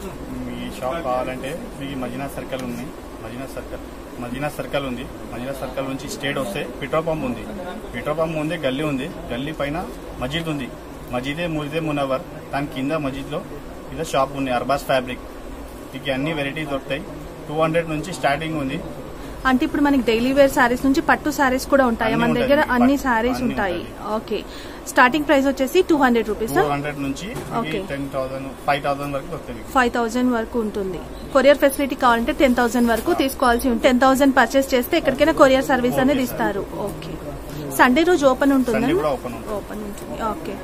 ఈ షాప్ కావాలంటే మీకు మదీనా సర్కిల్ ఉంది మదీనా సర్కిల్ మదీనా సర్కిల్ ఉంది మదీనా సర్కిల్ నుంచి స్టేట్ వస్తే పెట్రోల్ పంప్ ఉంది పెట్రోల్ పంప్ ఉంది గల్లీ ఉంది గల్లీ పైన మజీద్ ఉంది మజీదే మురిదే మునవర్ దాని కింద మజీద్లో ఇదో షాప్ ఉంది అర్బాస్ ఫ్యాబ్రిక్ మీకు అన్ని వెరైటీస్ దొరుకుతాయి టూ హండ్రెడ్ నుంచి స్టార్టింగ్ ఉంది అంటే ఇప్పుడు మనకి డైలీ వేర్ శారీస్ నుంచి పట్టు శారీస్ కూడా ఉంటాయి అన్నీ మన ఉంటాయి. దగ్గర అన్ని పట్టు- శారీస్ అన్నీ ఉంటాయి ఉంటాయి. ఓకే స్టార్టింగ్ ప్రైస్ వచ్చేసి two hundred rupees two hundred నుంచి Okay. Ten thousand five thousand వరకు దొరుకుతాయి మీకు. ఫైవ్ థౌసండ్ వరకు ఉంటుంది కొరియర్ ఫెసిలిటీ కావాలంటే టెన్ థౌసండ్ వరకు తీసుకోవాల్సి ఉంటుంది టెన్ థౌసండ్ పర్చేస్ చేస్తే ఎక్కడికైనా కొరియర్ సర్వీస్ Okay, అనేది sir. ఇస్తారు ఓకే సండే రోజు ఓపెన్ ఉంటుందా సండే కూడా ఓపెన్ ఉంటుంది ఓపెన్ ఉంటుంది okay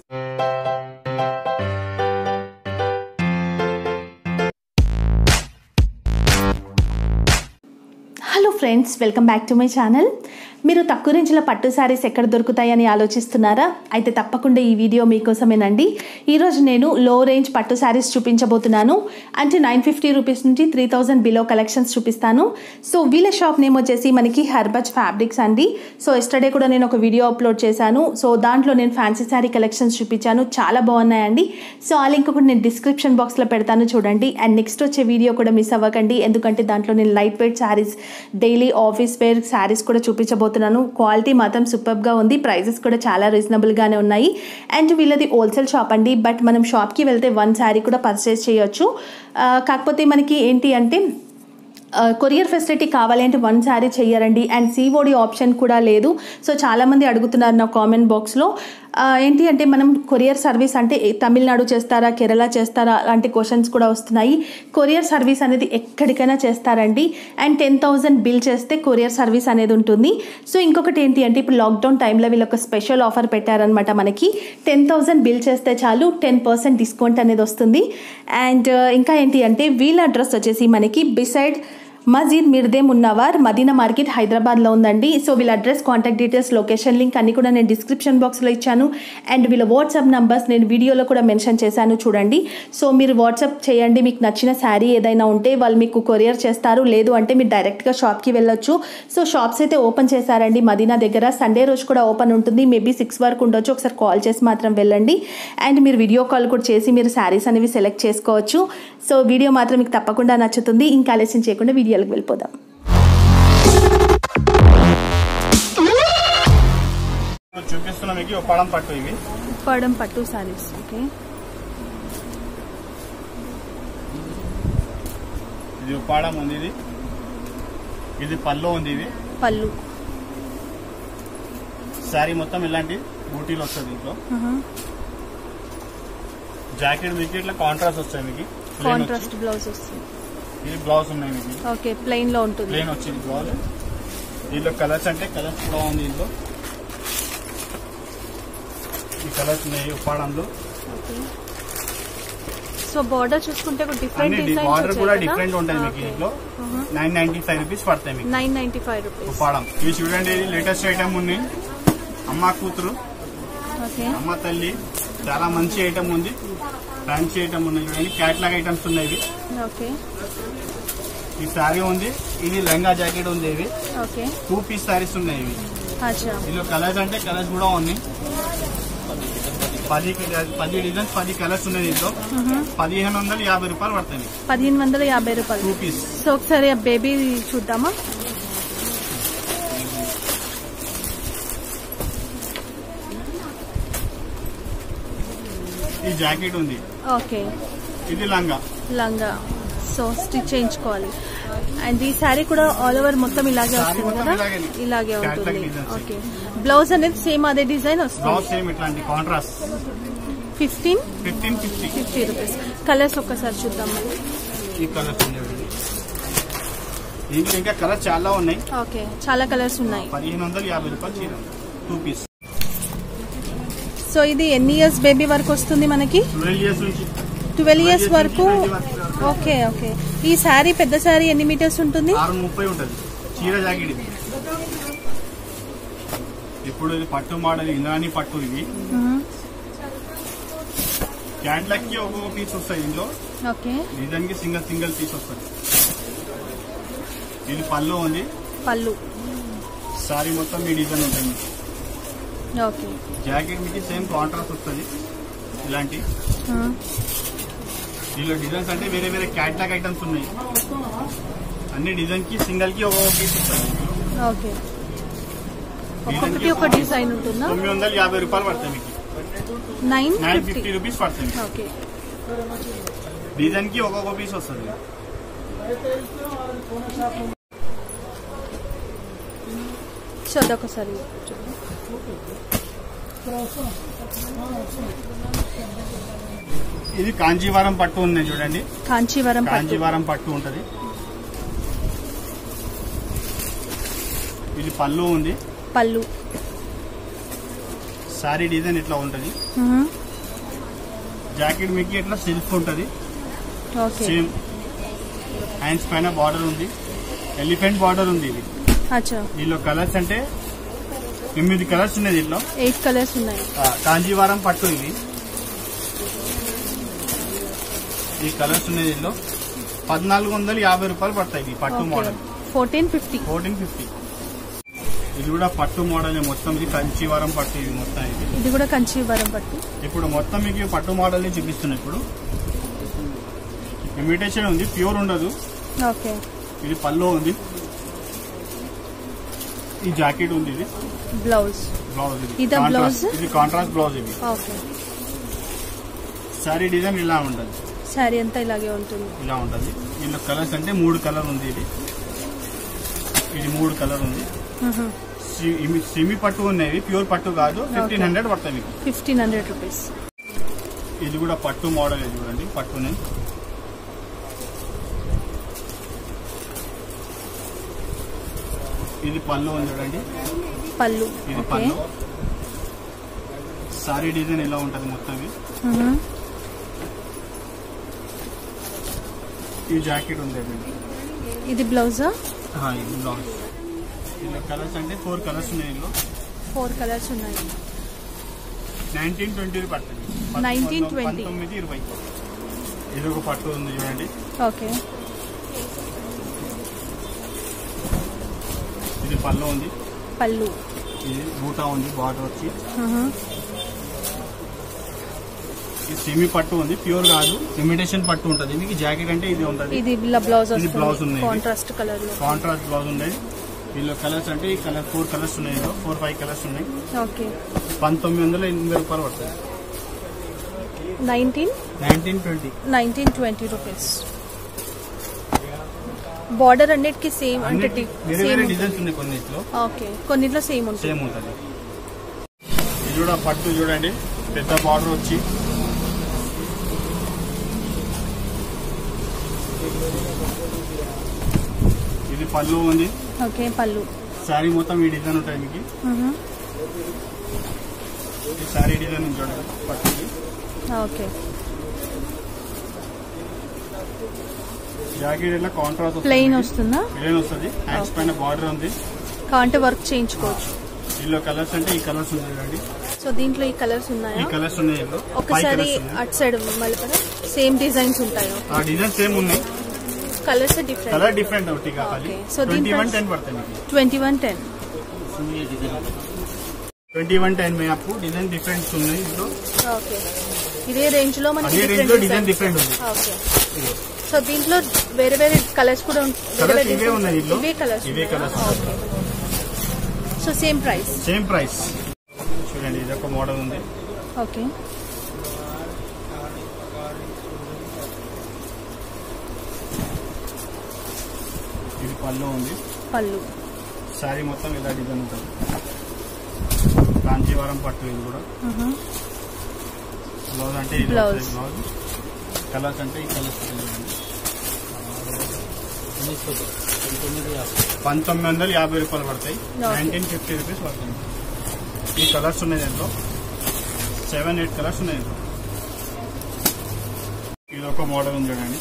hello friends welcome back to my channel మీరు తక్కువ రేంజ్లో పట్టు శారీస్ ఎక్కడ దొరుకుతాయని ఆలోచిస్తున్నారా అయితే తప్పకుండా ఈ వీడియో మీకోసమేనండి ఈరోజు నేను లో రేంజ్ పట్టు శారీస్ చూపించబోతున్నాను అంటే నైన్ ఫిఫ్టీ రూపీస్ నుంచి త్రీ థౌజండ్ బిలో కలెక్షన్స్ చూపిస్తాను సో వీళ్ళ షాప్ నేమ్ వచ్చేసి మనకి హర్బజ్ ఫ్యాబ్రిక్స్ అండి సో ఎస్టర్డే కూడా నేను ఒక వీడియో అప్లోడ్ చేశాను సో దాంట్లో నేను ఫ్యాన్సీ శారీ కలెక్షన్స్ చూపించాను చాలా బాగున్నాయండి సో ఆ లింక్ కూడా నేను డిస్క్రిప్షన్ బాక్స్లో పెడతాను చూడండి అండ్ నెక్స్ట్ వచ్చే వీడియో కూడా మిస్ అవ్వకండి ఎందుకంటే దాంట్లో నేను light weight sarees daily office wear sarees కూడా చూపించబోతున్నాను క్వాలిటీ మాత్రం సూపర్గా ఉంది ప్రైజెస్ కూడా చాలా రీజనబుల్గానే ఉన్నాయి అండ్ వీళ్ళది హోల్సేల్ షాప్ అండి బట్ మనం షాప్కి వెళ్తే వన్ శారీ కూడా పర్చేస్ చేయొచ్చు ఆ, కాకపోతే మనకి ఏంటి అంటే కొరియర్ ఫెసిలిటీ కావాలి అంటే వన్ శారీ చెయ్యరండి అండ్ సిఓడి ఆప్షన్ కూడా లేదు సో చాలామంది అడుగుతున్నారు నా కామెంట్ బాక్స్లో ఏంటి అంటే మనం కొరియర్ సర్వీస్ అంటే ఏ- తమిళనాడు చేస్తారా కేరళ చేస్తారా అలాంటి క్వశ్చన్స్ కూడా వస్తున్నాయి కొరియర్ సర్వీస్ అనేది ఎక్కడికైనా చేస్తారండి అండ్ టెన్ థౌజండ్ బిల్ చేస్తే కొరియర్ సర్వీస్ అనేది ఉంటుంది సో ఇంకొకటి ఏంటి అంటే ఇప్పుడు లాక్డౌన్ టైంలో వీళ్ళు ఒక స్పెషల్ ఆఫర్ పెట్టారనమాట మనకి టెన్ థౌజండ్ బిల్ చేస్తే చాలు టెన్ పర్సెంట్ డిస్కౌంట్ అనేది వస్తుంది అండ్ ఇంకా ఏంటి అంటే వీళ్ళ అడ్రస్ వచ్చేసి మనకి బిసైడ్ మజీద్ మిర్దే మున్నవార్ మదీనా మార్కెట్ హైదరాబాద్లో ఉందండి సో వీళ్ళ address contact details location link అన్ని కూడా నేను డిస్క్రిప్షన్ బాక్స్లో ఇచ్చాను అండ్ వీళ్ళ వాట్సాప్ నంబర్స్ నేను వీడియోలో కూడా మెన్షన్ చేశాను చూడండి సో మీరు వాట్సాప్ చేయండి మీకు నచ్చిన శారీ ఏదైనా ఉంటే వాళ్ళు మీకు కొరియర్ చేస్తారు లేదు అంటే మీరు డైరెక్ట్గా షాప్కి వెళ్ళొచ్చు సో షాప్స్ అయితే ఓపెన్ చేశారండి మదీనా దగ్గర సండే రోజు కూడా ఓపెన్ ఉంటుంది మేబీ సిక్స్ వరకు ఉండొచ్చు ఒకసారి కాల్ చేసి మాత్రం వెళ్ళండి అండ్ మీరు వీడియో కాల్ కూడా చేసి మీరు శారీస్ అనేవి సెలెక్ట్ చేసుకోవచ్చు సో వీడియో మాత్రం మీకు తప్పకుండా నచ్చుతుంది ఇంకా ఆలస్యం చేయకుండా వీడియోలకు వెళ్ళిపోదాం ఇప్పుడు చూపిస్తున్నా మీకు ఉప్పాడం పట్టు ఇవి పడం పట్టు శారీస్ ఓకే ఇది ఉప్పాడం ఉంది ఇది ఇది పల్లో ఉంది ఇది పళ్ళు శారీ మొత్తం ఇలాంటి బూటీలు వస్తుంది ఇంట్లో జాకెట్ మీకు ఇట్లా కాంట్రాస్ట్ వస్తాయి మీకు ప్లేన్ కాంట్రాస్ట్ బ్లౌజ్ వస్తుంది ఇది బ్లౌజ్ ఉన్నాయి మీకు ఓకే ప్లెయిన్ లో ఉంటుంది ప్లేన్ వచ్చింది బ్లౌజ్ దీంట్లో కలర్స్ అంటే కలర్స్ కూడా ఉంది దీంట్లో ఈ కలర్స్ ఉన్నాయి ఉప్పాడంలో ఓకే సో బార్డర్ చూసుకుంటే ఒక డిఫరెంట్ అన్ని బార్డర్ కూడా డిఫరెంట్ ఉంటుంది మీకు దీంట్లో నైన్ నైన్టీ ఫైవ్ రూపీస్ పడతాయి మీకు నైన్ నైన్టీ ఫైవ్ రూపీస్ ఉప్పాడం ఇవి చూడండి ఇది లేటెస్ట్ ఐటమ్ ఉంది అమ్మ కూతురు ఓకే అమ్మ తల్లి చాలా మంచి ఐటమ్ ఉంది ఫ్యాన్సీ ఐటమ్ ఉన్నాయి చూడండి క్యాట్లాగ్ ఐటమ్స్ ఉన్నాయి ఇవి ఓకే ఈ శారీ ఉంది ఇది లెహంగా జాకెట్ ఉంది ఇవి ఓకే టూ పీస్ శారీస్ ఉన్నాయి ఇవి అచ్చా ఇందులో కలర్స్ అంటే కలర్స్ కూడా ఉన్నాయి పది పది డిజైన్స్ పది కలర్స్ ఉన్నాయి దీంట్లో పదిహేను వందల యాభై రూపాయలు పడతాయి మీకు. పదిహేను వందల యాభై టూ రూపాయలు పీస్ సో ఒకసారి ఆ బేబీ చూద్దామా ఈ జాకెట్ ఉంది ఓకే ఇది లంగా లంగా సో స్టిచ్ చేయించుకోవాలి అండ్ ఈ శారీ కూడా ఆల్ ఓవర్ మొత్తం ఇలాగే Saree వస్తుంది మొత్తం కదా ఇలాగే. ఇలాగే Catalog ఉంటుంది designs. ఓకే బ్లౌజ్ అనేది సేమ్ అదే డిజైన్ బ్లౌజ్ వస్తుంది సేమ్ ఇట్లాంటి contrast fifteen fifteen fifty fifty rupees colours ఒక్కసారి చూద్దాం మరి ఈ కలర్స్ ఉన్నాయి దీంట్లో ఇంకా కలర్స్ చాలా ఉన్నాయి ఓకే చాలా కలర్స్ ఉన్నాయి పదిహేను వందల యాభై రూపాయలు చీర టూ పీస్ సో ఇది ఎన్ని ఇయర్స్ బేబీ వరకు వస్తుంది మనకి ట్వెల్వ్ ఇయర్స్ నుంచి ట్వెల్వ్ ఇయర్స్ years వరకు నుంచి 20 వరకు. ఓకే ఓకే ఈ శారీ పెద్ద శారీ ఎన్ని మీటర్స్ ఉంటుంది ఆరు ముప్పై ఉంటుంది చీర జాకెట్ ఇది ఇప్పుడు ఇది పట్టు మోడల్ ఇంద్రాణి పట్టు ఇవి క్యాట్లాగ్ కి ఒక్కొక్క పీస్ వస్తాయి ఇందులో ఓకే డిజైన్ కి సింగిల్ సింగిల్ పీస్ వస్తుంది ఇది పళ్ళు ఉంది పళ్ళు సారీ మొత్తం మీ డిజైన్ ఉంటుంది ఓకే జాకెట్ మీకు సేమ్ కాంట్రాస్ట్ వస్తుంది ఇలాంటి దీనిలో డిజైన్స్ అంటే వేరే వేరే క్యాట్లాగ్ ఐటమ్స్ ఉన్నాయి అన్ని డిజైన్ కి సింగల్ కి ఒక పీస్ ఇస్తాను ఓకే ఒక్కొక్కటి ఒక డిజైన్ ఉంటుందా తొమ్మిది వందల యాభై రూపాయలు పడతాయి మీకు nine nine fifty fifty rupees పడతాయి మీకు. ఓకే డిజైన్ కి ఒక్కొక్క పీస్ వస్తుంది సో అదొకసారి చూడండి. ఇది కాంజీవరం పట్టు ఉంది చూడండి కాంచీవరం పట్టు కాంజీవరం పట్టు ఉంటది ఇది పళ్ళు ఉంది పళ్ళు సారీ డిజైన్ ఇట్లా ఉంటది మ్మ్. జాకెట్ మీకు ఇట్లా సిల్క్ ఉంటది ఓకే సేమ్ హ్యాండ్స్ పైన బార్డర్ ఉంది ఎలిఫెంట్ బార్డర్ ఉంది ఇది అచ్చా దీనిలో కలర్స్ అంటే ఎనిమిది కలర్స్ ఉన్నాయి దీంట్లో ఎయిట్ కలర్స్ ఉన్నాయి ఆ, కాంజీవరం పట్టు ఇది ఈ కలర్స్ ఉన్నాయి దీనిలో పద్నాలుగు వందల యాభై రూపాయలు పడతాయి ఇది పట్టు model fourteen fifty fourteen fifty ఇది కూడా పట్టు మోడల్ మొత్తం ఇది కంచివరం పట్టు ఇది మొత్తం ఇది ఇది కూడా కంచీవరం పట్టు ఇప్పుడు మొత్తం మీకు ఈ పట్టు మోడల్ ని చూపిస్తున్నా ఇప్పుడు ఇమిటేషన్ ఉంది ప్యూర్ ఉండదు ఓకే ఇది పల్లో ఉంది ఈ జాకెట్ ఉంది ఇది బ్లౌజ్ బ్లౌజ్ ఇది ఇదా కాంట్రాస్ట్ blouse? ఇది కాంట్రాస్ట్ బ్లౌజ్ ఇది ఓకే సారీ డిజైన్ ఇలా ఉంటుంది శారీ అంతా ఇలాగే ఉంటుంది ఇలా ఉంటుంది దీనిలో కలర్స్ అంటే మూడు కలర్ ఉంది ఇది ఇది మూడు కలర్ ఉంది మ్మ్. సి- ఇమి- సిమి పట్టు ఉన్నాయి ప్యూర్ పట్టు కాదు ఫిఫ్టీన్ హండ్రెడ్ పడతాయి మీకు ఫిఫ్టీన్ హండ్రెడ్ రూపీస్ ఇది కూడా పట్టు మోడల్ ఇది చూడండి పట్టునే ఇది పళ్ళు ఉంది చూడండి పళ్ళు ఇది ఓకే పళ్ళు సారీ డిజైన్ ఎలా ఉంటది మొత్తం ఇది. మ్మ్. ఈ జాకెట్ ఉంది ఇది. ఇది బ్లౌజా ఆ, ఇది బ్లౌజ్ ఇందులో కలర్స్ అంటే ఫోర్ కలర్స్ ఉన్నాయి ఇందులో ఫోర్ కలర్స్ ఉన్నాయి నైన్టీన్ ట్వంటీ పడుతుంది 19, 20. పంతొమ్మిది ఇరవై ఇది ఒక పట్టు ఉంది చూడండి ఓకే ఇది పళ్ళు ఉంది పళ్ళు ఇది బూటా ఉంది బార్డర్ వచ్చి మ్మ్. ఇది సెమీ పట్టు ఉంది ప్యూర్ కాదు ఇమిటేషన్ పట్టు ఉంటుంది మీకు జాకెట్ అంటే ఇది ఉంటుంది ఇది ఇలా బ్లౌజ్ ఇది blouse వస్తుంది ఉంది. కాంట్రాస్ట్ కలర్ లో కాంట్రాస్ట్ బ్లౌజ్ ఉన్నాయి వీళ్ళు కలర్స్ అంటే ఈ కలర్ ఫోర్ కలర్స్ ఉన్నాయి ఇందులో ఫోర్ ఫైవ్ కలర్స్ ఉన్నాయి ఓకే పంతొమ్మిది వందల ఎనిమిది రూపాయలు పడుతుంది nineteen nineteen twenty nineteen twenty rupees border అన్నిటికీ సేమ్ అంటే డి- వేరే సేమ్ వేరే ఉంటుంది. డిజైన్స్ ఉన్నాయి కొన్నిట్లో ఓకే కొన్నిట్లో సేమ్ ఉంటుంది సేమ్ ఉంటుంది ఇది కూడా పట్టు చూడండి పెద్ద బార్డర్ వచ్చి ఇది పళ్ళు ఉంది ఓకే పళ్ళు శారీ మొత్తం ఈ డిజైన్ ఉంటుంది మీకు మ్మ్. ఈ శారీ డిజైన్ ఉంది చూడండి పట్టుది ఓకే జాకెట్ ఇట్లా కాంట్రాస్ట్ ప్లెయిన్ వస్తుందా ప్లెయిన్ వస్తుంది హ్యాండ్స్ పైన బార్డర్ ఉంది కాంటే వర్క్ చేయించుకోవచ్చు దీనిలో కలర్స్ అంటే ఈ కలర్స్ ఉన్నాయి చూడండి సో దీంట్లో ఈ కలర్స్ ఈ ఉన్నాయా కలర్స్ ఉన్నాయి ఇందులో ఫైవ్ ఒకసారి కలర్స్ ఉన్నాయి అటు సైడ్ మళ్ళీ సేమ్ డిజైన్స్ ఉంటాయో ఆ డిజైన్ సేమ్ ఉన్నాయి కలర్స్ డిఫరెంట్ కలర్ డిఫరెంట్ ఒకటి కావాలి Okay. So దీని ట్వంటీ వన్ price? టెన్ पड़ते हैं twenty one ten twenty one ten में आपको डिजाइन डिफरेंट ఉన్నాయి ఇందులో ఓకే ఇదే రేంజ్ లో మనకి అదే రేంజ్ లో డిజైన్ డిఫరెంట్ ఉంది ఓకే సో దీంట్లో వేరే వేరే కలర్స్ కూడా ఉం- వేరే కలర్స్ వేరే ఇవే designs- ఉన్నాయి ఇందులో ఇవే కలర్స్ ఇవే colours okay so same price same price చూడండి ఇది ఒక మోడల్ ఉంది ఓకే ఇది పళ్ళు ఉంది పళ్ళు శారీ మొత్తం ఇలా డిజైన్ ఉంటుంది కాంచీవరం పట్టు ఇది కూడా మ్మ్. బ్లౌజ్ అంటే ఇది Blouse. వస్తుంది బ్లౌజ్ కలర్స్ అంటే ఈ కలర్స్ పంతొమ్మిది వందల యాభై రూపాయలు పడతాయి Okay. నైన్టీన్ ఫిఫ్టీ రూపీస్ పడుతుంది ఈ కలర్స్ ఉన్నాయి దీంట్లో సెవెన్ ఎయిట్ కలర్స్ ఉన్నాయి దీంట్లో ఇది ఒక మోడల్ ఉంది చూడండి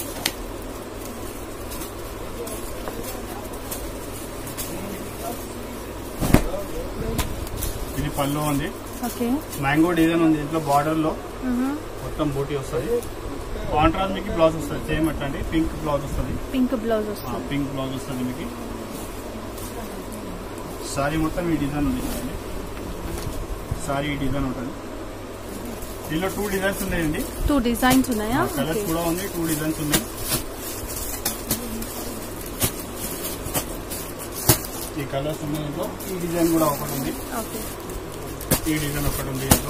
ఇది పళ్ళు ఉంది ఓకే మ్యాంగో డిజైన్ ఉంది దీంట్లో బార్డర్ లో మ్మ్. మొత్తం బూటీ వస్తుంది కాంట్రాస్ట్ మీకు బ్లౌజ్ వస్తుంది సేమ్ అట్లాంటి పింక్ బ్లౌజ్ వస్తుంది పింక్ బ్లౌజ్ వస్తుంది పింక్ బ్లౌజ్ వస్తుంది మీకు సారీ మొత్తం ఈ డిజైన్ ఉంది చూడండి. సారీ ఈ డిజైన్ ఉంటుంది దీనిలో టూ డిజైన్స్ ఉన్నాయండి టూ డిజైన్స్ ఉన్నాయా కలర్స్ కూడా ఉంది టూ డిజైన్స్ ఉన్నాయి ఈ కలర్స్ ఉన్నాయి దీంట్లో ఈ డిజైన్ కూడా ఒకటి ఉంది ఓకే ఈ డిజైన్ ఒకటి ఉంది దీంట్లో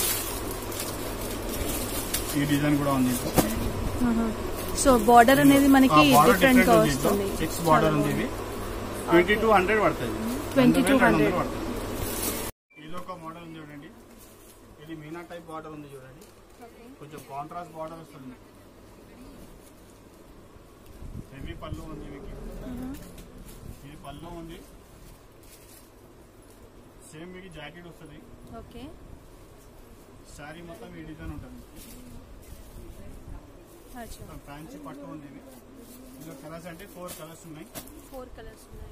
ఈ డిజైన్ కూడా ఉంది దీంట్లో సో బార్డర్ అనేది మనకి బార్డర్ డిఫరెంట్ గా ఉంది దీంట్లో వస్తుంది సిక్స్ బార్డర్ ఉంది ఇది ట్వంటీ టూ హండ్రెడ్ పడుతుంది 2200 పడుతుంది ఇది ఒక మోడల్ ఉంది చూడండి ఇది మీనా టైప్ బార్డర్ ఉంది చూడండి కొంచెం కాంట్రాస్ట్ బార్డర్ వస్తుంది హెవీ పళ్ళు ఉంది మీకు ఇది పళ్ళు ఉంది సేమ్ మీకు జాకెట్ వస్తుంది ఓకే శారీ మొత్తం ఈ డిజైన్ ఉంటుంది ఫ్యాన్సీ పట్టు ఉంది ఇది ఇందులో కలర్స్ అంటే ఫోర్ కలర్స్ ఉన్నాయి ఫోర్ కలర్స్ ఉన్నాయి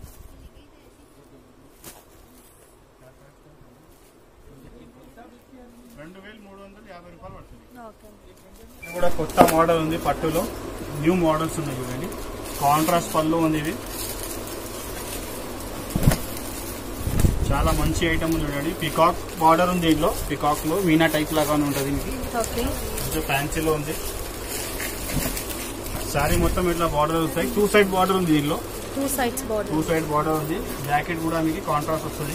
రెండు వేలు మూడు వందల యాభై రూపాయలు పడుతుంది ఓకే ఇది కూడా కొత్త మోడల్ ఉంది పట్టులో న్యూ మోడల్స్ ఉన్నాయి చూడండి కాంట్రాస్ట్ పళ్ళు ఉంది ఇది చాలా మంచి ఐటమ్ ఉంది చూడండి పికాక్ బార్డర్ ఉంది దీంట్లో పికాక్ లో మీనా టైప్ లాగానే ఉంటుంది మీకు ఓకే కొంచెం ఫ్యాన్సీలో ఉంది శారీ మొత్తం ఇట్లా బార్డర్ వస్తాయి టూ సైడ్ బార్డర్ ఉంది దీనిలో two sides border two side border ఉంది జాకెట్ కూడా మీకు కాంట్రాస్ట్ వస్తుంది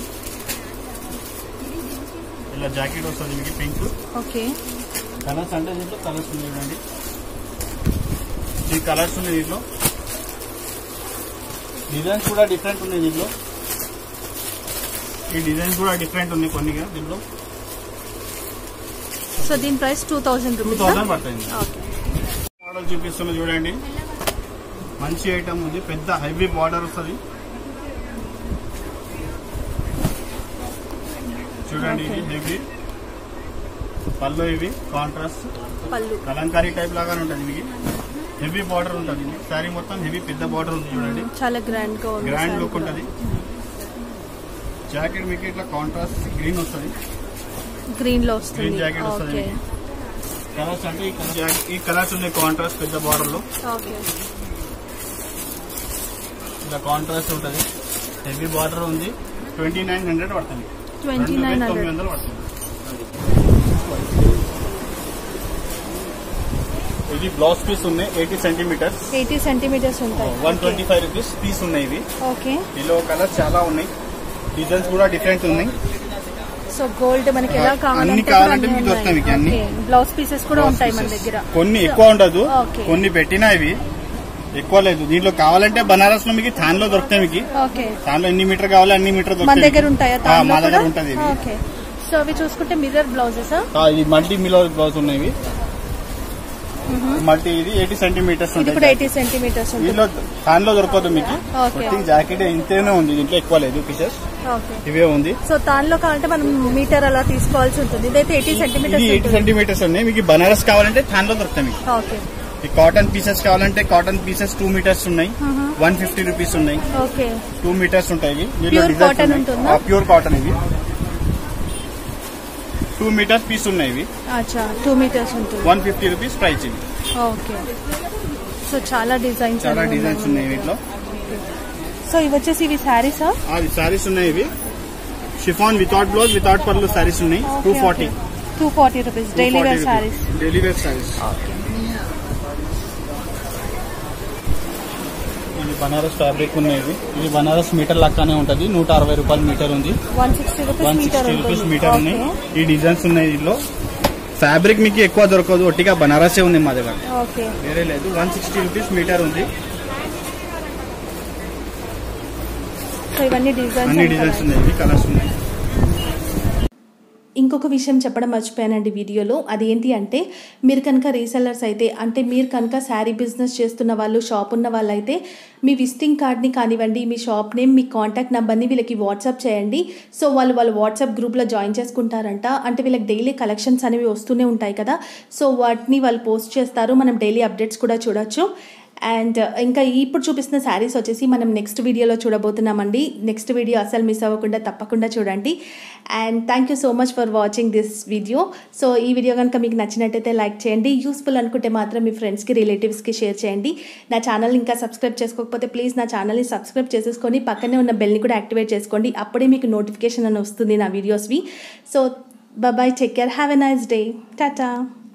ఇలా జాకెట్ వస్తుంది మీకు పింక్ ఓకే కలర్స్ అంటే దీంట్లో కలర్స్ ఉన్నాయి చూడండి ఈ కలర్స్ ఉన్నాయి దీంట్లో డిజైన్స్ కూడా డిఫరెంట్ ఉన్నాయి దీంట్లో ఈ డిజైన్స్ కూడా డిఫరెంట్ ఉన్నాయి కొన్ని దీంట్లో సో దీని price two thousand two rupees thousand పడుతుంది ఓకే మోడల్ చూపిస్తున్నా చూడండి మంచి ఐటమ్ ఉంది పెద్ద హెవీ బార్డర్ వస్తుంది చూడండి ఇది హెవీ పళ్ళు ఇవి కాంట్రాస్ట్ పళ్ళు కలంకారీ టైప్ లాగానే ఉంటుంది మీకు హెవీ బార్డర్ ఉంటుంది శారీ మొత్తం హెవీ పెద్ద బార్డర్ ఉంది చూడండి చాలా గ్రాండ్ గా ఉంది గ్రాండ్ saree లుక్ కూడా. ఉంటుంది జాకెట్ మీకు ఇట్లా కాంట్రాస్ట్ గ్రీన్ వస్తుంది గ్రీన్ లో వస్తుంది గ్రీన్ జాకెట్ వస్తుంది ఓకే కలర్స్ అంటే ఈ colour jacket- ఈ కలర్స్ ఉన్నాయి కాంట్రాస్ట్ పెద్ద బార్డర్ లో ఓకే ఇలా కాంట్రాస్ట్ ఉంటుంది హెవీ బార్డర్ ఉంది ట్వంటీ నైన్ హండ్రెడ్ పడుతుంది ట్వంటీ రెండు నైన్ వేల తొమ్మిది హండ్రెడ్ వందలు పడుతుంది ఇది బ్లౌజ్ పీస్ ఉన్నాయి ఎయిటీ సెంటీమీటర్స్ ఎయిటీ సెంటీమీటర్స్ ఉంటాయి one twenty five rupees piece ఉన్నాయి ఇవి ఓకే దీనిలో కలర్స్ చాలా ఉన్నాయి డిజైన్స్ కూడా డిఫరెంట్ ఉన్నాయి సో గోల్డ్ మనకి ఎలా అన్ని కావాలంటే కావాలంటే మీకు దొరుకుతాయి మీకు అన్ని. బ్లౌజ్ పీసెస్ కూడా ఉంటాయి మన దగ్గర కొన్ని ఎక్కువ ఉండదు ఓకే. కొన్ని పెట్టినా ఇవి ఎక్కువ లేదు దీంట్లో కావాలంటే బనారస్ లో మీకు థాన్ లో దొరుకుతాయి మీకు ఓకే థాన్ లో ఎన్ని మీటర్ కావాలి అన్ని మీటర్ మన దొరుకుతాయి దగ్గర ఉంటాయా ఆ, దానిలో మా దగ్గర కూడా? ఉంటది ఇవి ఓకే సో అవి చూసుకుంటే మిర్రర్ బ్లౌజెస్ ఆ, ఇది మల్టీ మిలో బ్లౌజ్ ఉన్నాయి ఇవి మల్టీ ఇది ఎయిటీ సెంటీమీటర్స్ ఇది కూడా ఉంటాయి ఎయిటీ సెంటీమీటర్స్ ఉంటుంది దీనిలో థాన్ లో దొరకదు మీకు ఓకే మొత్తం జాకెట్ ఇంతేనే ఉంది దీంట్లో ఎక్కువ లేదు పీసెస్ ఓకే ఇవే ఉంది సో దానిలో కావాలంటే మనం మీటర్ అలా తీసుకోవాల్సి ఉంటుంది ఇదైతే ఎయిటీ ఇది సెంటీమీటర్స్ ఎయిటీ ఉంటుంది సెంటీమీటర్స్ ఉన్నాయి మీకు బనారస్ కావాలంటే థాన్ లో దొరుకుతాయి మీకు ఓకే ఈ కాటన్ పీసెస్ కావాలంటే కాటన్ పీసెస్ టూ మీటర్స్ ఉన్నాయి వన్ ఫిఫ్టీ రూపీస్ ఉన్నాయి ఓకే టూ మీటర్స్ ఉంటాయి ఇవి Pure cotton ఉంటుందా? ప్యూర్ కాటన్ ఇవి టూ మీటర్స్ పీస్ ఉన్నాయి ఇవి అచ్చా టూ మీటర్స్ ఉంటుంది వన్ ఫిఫ్టీ రూపీస్ ప్రైస్ ఇవి ఓకే సో చాలా డిజైన్స్ చాలా డిజైన్స్ ఉన్నాయి వీటిలో సో ఇవి వచ్చేసి ఇవి శారీసా అది సారీస్ ఉన్నాయి ఇవి షిఫాన్ వితౌట్ బ్లౌజ్ వితౌట్ పర్లు సారీస్ ఉన్నాయి two forty two forty rupees daily wear sarees daily wear sarees ఇది బనారస్ ఫ్యాబ్రిక్ ఉన్నాయి ఇవి ఇది బనారస్ మీటర్ లెక్కనే ఉంటుంది నూట అరవై రూపాయలు మీటర్ ఉంది one sixty rupees one metre sixty rupees ఉంటుంది మీటర్ ఉన్నాయి ఓకే ఈ డిజైన్స్ ఉన్నాయి దీనిలో ఫ్యాబ్రిక్ మీకు ఎక్కువ దొరకదు ఒట్టిగా బనారసే ఉంది మా దగ్గర ఓకే వేరే లేదు వన్ సిక్స్టీ రూపీస్ మీటర్ ఉంది సో ఇవన్నీ అన్ని డిజైన్స్ డిజైన్స్ ఉన్నాయి ఇవి కలర్స్ ఉన్నాయి ఇంకొక విషయం చెప్పడం మర్చిపోయానండి వీడియోలో అదేంటి అంటే మీరు కనుక రీసెల్లర్స్ అయితే అంటే మీరు కనుక శారీ బిజినెస్ చేస్తున్న వాళ్ళు షాప్ ఉన్న వాళ్ళైతే మీ విజిటింగ్ కార్డ్ని కానివ్వండి మీ షాప్ నేమ్ మీ కాంటాక్ట్ నెంబర్ని వీళ్ళకి వాట్సాప్ చేయండి సో వాళ్ళు వాళ్ళు వాట్సాప్ గ్రూప్లో జాయిన్ చేసుకుంటారంట అంటే వీళ్ళకి డైలీ కలెక్షన్స్ అనేవి వస్తూనే ఉంటాయి కదా సో వాటిని వాళ్ళు పోస్ట్ చేస్తారు మనం డైలీ అప్డేట్స్ కూడా చూడొచ్చు అండ్ ఇంకా ఇప్పుడు చూపిస్తున్న శారీస్ వచ్చేసి మనం నెక్స్ట్ వీడియోలో చూడబోతున్నామండి నెక్స్ట్ వీడియో అసలు మిస్ అవ్వకుండా తప్పకుండా చూడండి and thank you so much for watching this video so ఈ వీడియో కనుక మీకు నచ్చినట్టయితే లైక్ చేయండి యూస్ఫుల్ అనుకుంటే మాత్రం మీ ఫ్రెండ్స్కి రిలేటివ్స్కి షేర్ చేయండి నా ఛానల్ ఇంకా సబ్స్క్రైబ్ చేసుకోకపోతే ప్లీజ్ నా ఛానల్ని సబ్స్క్రైబ్ చేసేసుకొని పక్కనే ఉన్న బెల్ని కూడా యాక్టివేట్ చేసుకోండి అప్పుడే మీకు నోటిఫికేషన్ అని వస్తుంది నా వీడియోస్వి so bye take care have a nice day Tata